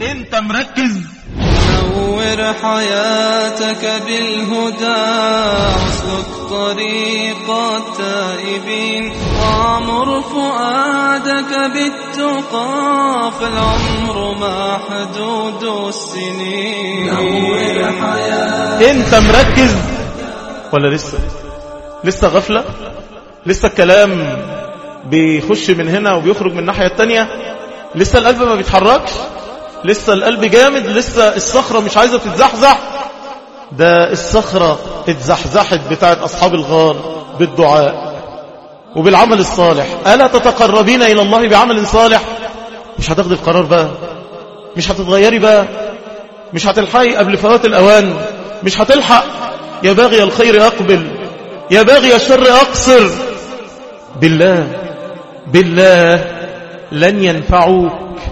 انت مركز نور حياتك بالهدى اسلك طريق التائبين وامر فؤادك بالتقى فالعمر محدود السنين نور حياتك انت مركز ولا لسه لسه غفلة لسه الكلام بيخش من هنا وبيخرج من الناحية التانية لسه القلب ما بيتحركش لسه القلب جامد لسه الصخرة مش عايزة تتزحزح ده الصخرة اتزحزحت بتاعت أصحاب الغار بالدعاء وبالعمل الصالح ألا تتقربين إلى الله بعمل صالح مش هتاخد القرار بقى مش هتتغيري بقى مش هتلحقي قبل فوات الأوان مش هتلحق يا باغي الخير أقبل يا باغي الشر أقصر بالله بالله لن ينفعوك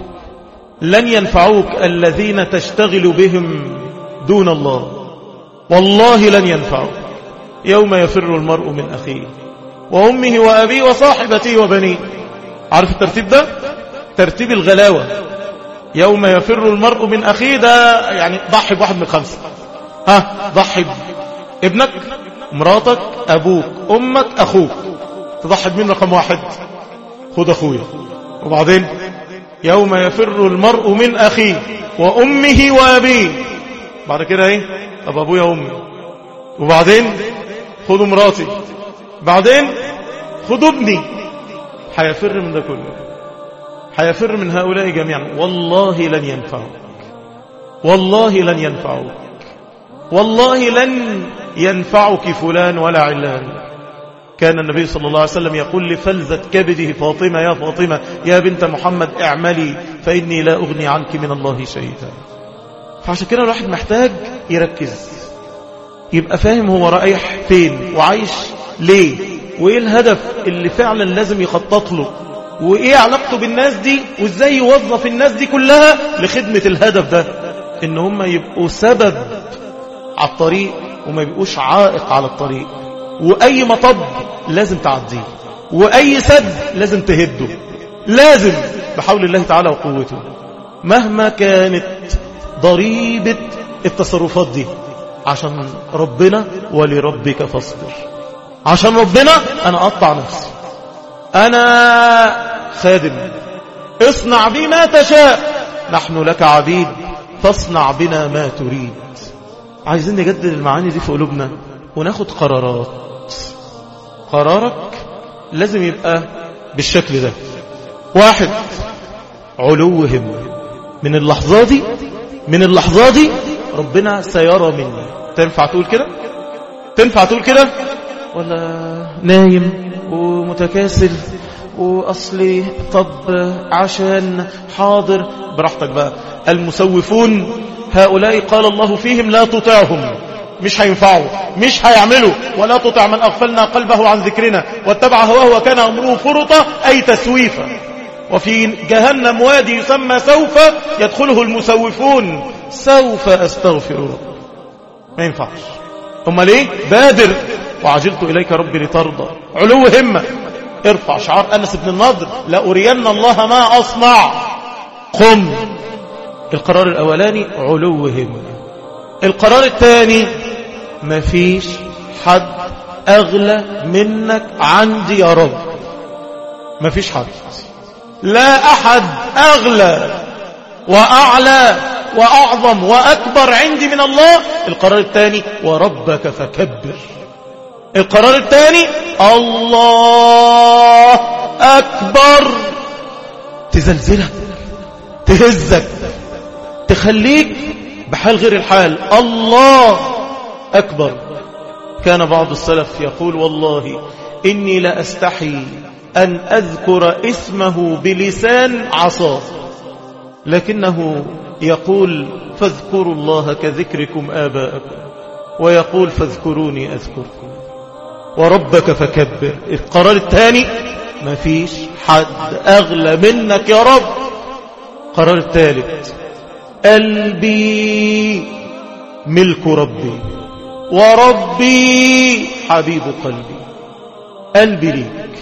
لن ينفعوك الذين تشتغل بهم دون الله والله لن ينفعوك يوم يفر المرء من أخيه وأمه وأبيه وصاحبته وبنيه عارف الترتيب ده ترتيب الغلاوة يوم يفر المرء من أخيه ده يعني ضحي بواحد من الخمسة ها ضحي ابنك مراتك أبوك أمك أخوك تضحي بمين رقم واحد خد أخويا وبعدين يوم يفر المرء من أخيه وأمه وأبيه بعد كده ايه طب أبويا وأمي وبعدين خدوا مراتي بعدين خدوا ابني هيفر من ده كله هيفر من هؤلاء جميعا والله لن ينفعوك والله لن ينفعوك والله لن ينفعك فلان ولا علان كان النبي صلى الله عليه وسلم يقول لفلذة كبده فاطمة يا فاطمة يا بنت محمد اعملي فإني لا أغني عنك من الله شيئا فعشان كده الواحد محتاج يركز يبقى فاهم هو رايح فين وعايش ليه وايه الهدف اللي فعلا لازم يخطط له وايه علاقته بالناس دي وازاي يوظف الناس دي كلها لخدمة الهدف ده ان هم يبقوا سبب على الطريق وما يبقوش عائق على الطريق واي مطب لازم تعديه واي سد لازم تهده لازم بحول الله تعالى وقوته مهما كانت ضريبة التصرفات دي عشان ربنا ولربك فاصبر عشان ربنا انا اقطع نفسي انا خادم اصنع بي ما تشاء نحن لك عبيد فاصنع بنا ما تريد عايزين نجدد المعاني دي في قلوبنا وناخد قرارات قرارك لازم يبقى بالشكل ده واحد علو همة من اللحظة دي من اللحظة دي ربنا سيرى مني تنفع تقول كده تنفع تقول كده ولا نايم ومتكاسل وأصلي طب عشان حاضر براحتك بقى المسوفون هؤلاء قال الله فيهم لا تطعهم مش هينفعوا مش هيعملوا ولا تطع من أغفلنا قلبه عن ذكرنا واتبع هواه وكان أمره فرطة أي تسويفا وفي جهنم وادي يسمى سوف يدخله المسوفون سوف أستغفر رب ما ينفعش هم ليه بادر وعجلت إليك ربي لترضى علو همة ارفع شعار أنس بن النضر لأرين الله ما أصنع قم القرار الأولاني علو همة القرار الثاني مفيش حد أغلى منك عندي يا رب مفيش حد لا أحد أغلى وأعلى وأعظم وأكبر عندي من الله القرار الثاني وربك فكبر القرار الثاني الله أكبر تزلزلك تهزك تخليك بحال غير الحال الله أكبر كان بعض السلف يقول والله إني لا أستحي أن أذكر اسمه بلسان عصاه لكنه يقول فاذكروا الله كذكركم آباءكم ويقول فاذكروني أذكركم وربك فكبر القرار الثاني ما فيش حد أغلى منك يا رب قرار الثالث قلبي ملك ربي وربي حبيب قلبي قلبي ليك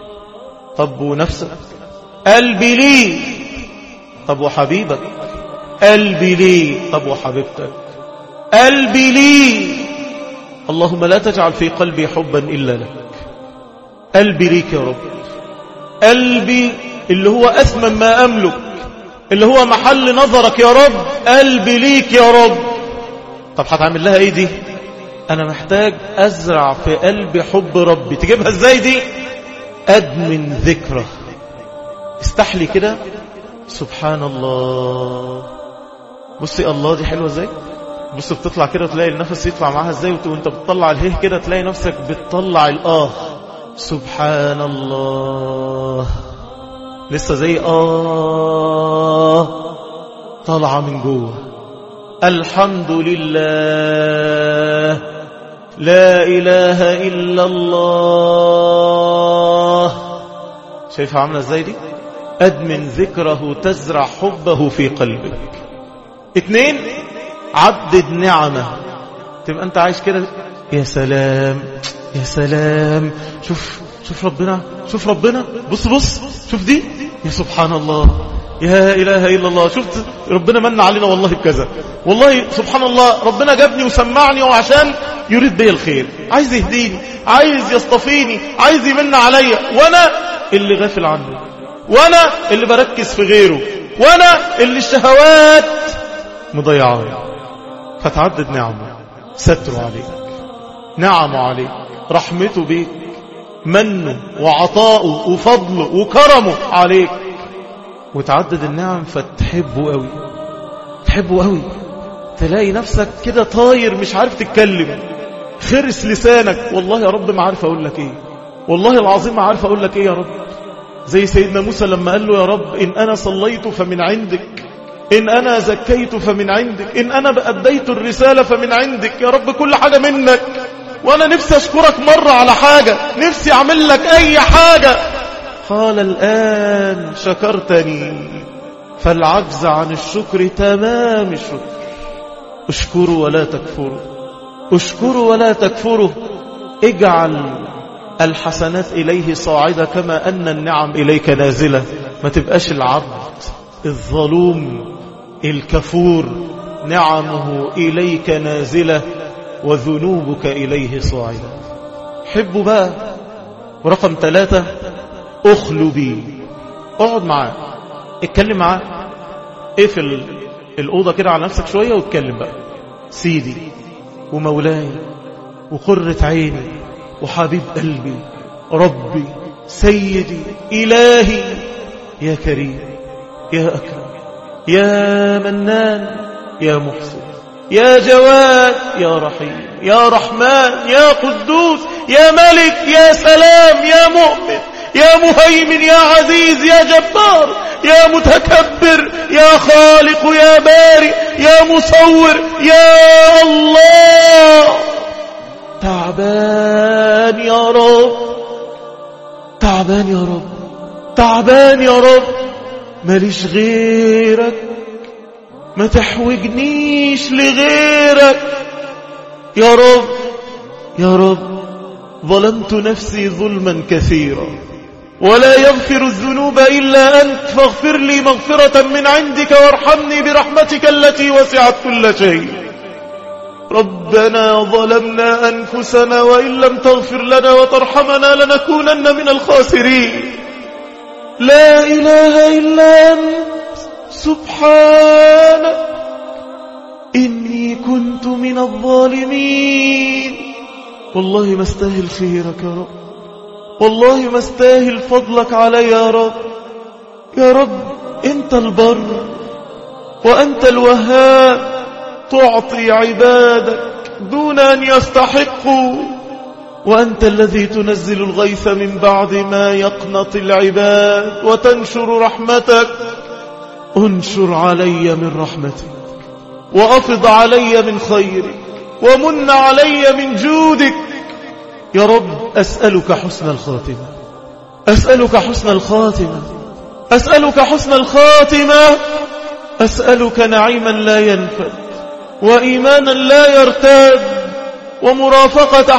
طب ونفسك قلبي لي طب وحبيبك قلبي ليه طب وحبيبتك قلبي ليه اللهم لا تجعل في قلبي حبا إلا لك قلبي ليك يا رب قلبي اللي هو أثمن ما أملك اللي هو محل نظرك يا رب قلبي ليك يا رب طب هتعمل لها ايه دي انا محتاج ازرع في قلبي حب ربي تجيبها ازاي دي ادمن ذكره استحلي كده سبحان الله بصي الله دي حلوة ازاي بص بتطلع كده تلاقي النفس يطلع معاها ازاي وانت بتطلع الهيه كده تلاقي نفسك بتطلع الاه سبحان الله لسه زي آه طالعة من جوه الحمد لله لا إله إلا الله شايفها عاملة ازاي دي أدمن ذكره تزرع حبه في قلبك اتنين عدد نعمة تبقى انت عايش كده يا سلام يا سلام شوف شوف ربنا شوف ربنا بص بص شوف دي يا سبحان الله يا إله إلا الله شفت ربنا من علينا والله بكذا والله سبحان الله ربنا جابني وسمعني وعشان يريد بي الخير عايز يهديني عايز يصطفيني عايز يمن عليا وانا اللي غافل عنه وانا اللي بركز في غيره وانا اللي الشهوات مضيعاه فتعدد نعمه ستره عليك نعمه عليك رحمته بيك منه وعطاؤه وفضله وكرمه عليك وتعدد النعم فتحبه قوي تحبه قوي تلاقي نفسك كده طاير مش عارف تتكلم خرس لسانك والله يا رب ما عارف اقول لك ايه والله العظيم ما عارف اقول لك ايه يا رب زي سيدنا موسى لما قال له يا رب ان انا صليت فمن عندك إن أنا زكيت فمن عندك إن أنا أديت الرسالة فمن عندك يا رب كل حاجة منك وأنا نفسي أشكرك مرة على حاجة نفسي أعمل لك أي حاجة قال الآن شكرتني فالعجز عن الشكر تمام الشكر اشكروا ولا تكفروا اشكروا ولا تكفروا اجعل الحسنات إليه صاعدة كما أن النعم إليك نازلة ما تبقاش العبد الظلوم الكفور نعمه إليك نازلة وذنوبك إليه صاعدة حبوا بقى ورقم ثلاثة أخلوا بي اقعد معاه اتكلم معاه اقفل الأوضة كده على نفسك شوية واتكلم بقى سيدي ومولاي وقرة عيني وحبيب قلبي ربي سيدي إلهي يا كريم يا أكرم يا منان يا محسن يا جواد يا رحيم يا رحمن يا قدوس يا ملك يا سلام يا مؤمن يا مهيمن يا عزيز يا جبار يا متكبر يا خالق يا بارئ يا مصور يا الله تعبان يا رب تعبان يا رب تعبان يا رب ماليش غيرك ما تحوجنيش لغيرك يا رب يا رب ظلمت نفسي ظلما كثيرا ولا يغفر الذنوب إلا أنت فاغفر لي مغفرة من عندك وارحمني برحمتك التي وسعت كل شيء ربنا ظلمنا أنفسنا وإن لم تغفر لنا وترحمنا لنكونن من الخاسرين لا إله إلا أنت سبحانك إني كنت من الظالمين والله ما استاهل خيرك يا رب والله ما استاهل فضلك علي يا رب يا رب أنت البر وأنت الوهاب تعطي عبادك دون أن يستحقوا وأنت الذي تنزل الغيث من بعد ما يقنط العباد وتنشر رحمتك انشر علي من رحمتك وأفض علي من خيرك ومن علي من جودك يا رب أسألك حسن الخاتمة أسألك حسن الخاتمة أسألك حسن الخاتمة أسألك نعيما لا ينفد وإيمانا لا يرتاد ومرافقة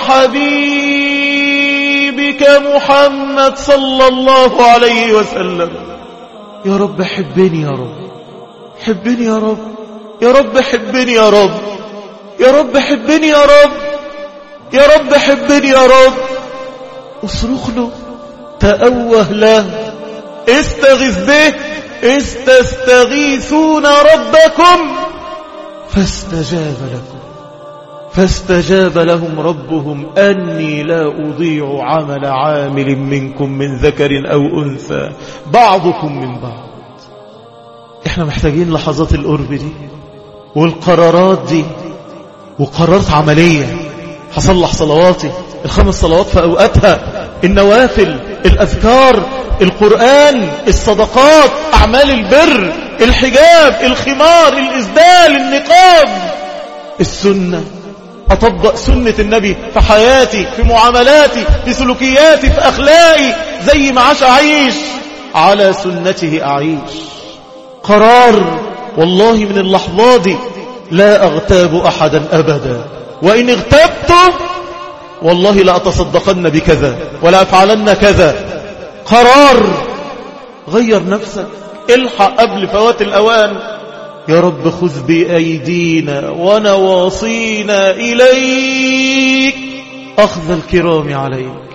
حبيبك محمد صلى الله عليه وسلم يا رب حبني يا رب حبني يا رب يا رب حبني يا رب يا رب حبني يا رب يا رب حبني يا رب اصرخ له تأوه له استغيث به استستغيثون ربكم فاستجاب لكم فاستجاب لهم ربهم أني لا أضيع عمل عامل منكم من ذكر أو أنثى بعضكم من بعض احنا محتاجين لحظات القرب دي والقرارات دي وقرارات عملية هصلح صلواتي الخمس صلوات في أوقاتها النوافل الأذكار القرآن الصدقات أعمال البر الحجاب الخمار الإسدال النقاب السنة أطبق سنة النبي في حياتي في معاملاتي في سلوكياتي في أخلاقي زي ما عاش أعيش على سنته أعيش قرار والله من اللحظات دي لا أغتاب أحدا أبدا وإن اغتبته والله لا أتصدقن بكذا ولا أفعلن كذا قرار غير نفسك الحق قبل فوات الأوان يا رب خذ بأيدينا ونواصينا إليك أخذ الكرام عليك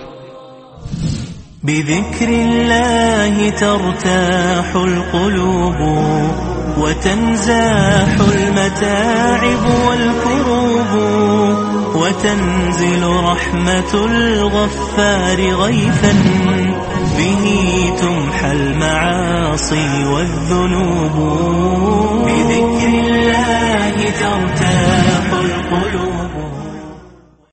بذكر الله ترتاح القلوب وتنزاح المتاعب والكروب وتنزل رحمة الغفار غيثا به تمحى المعاصي والذنوب بذكر الله ترتاح القلوب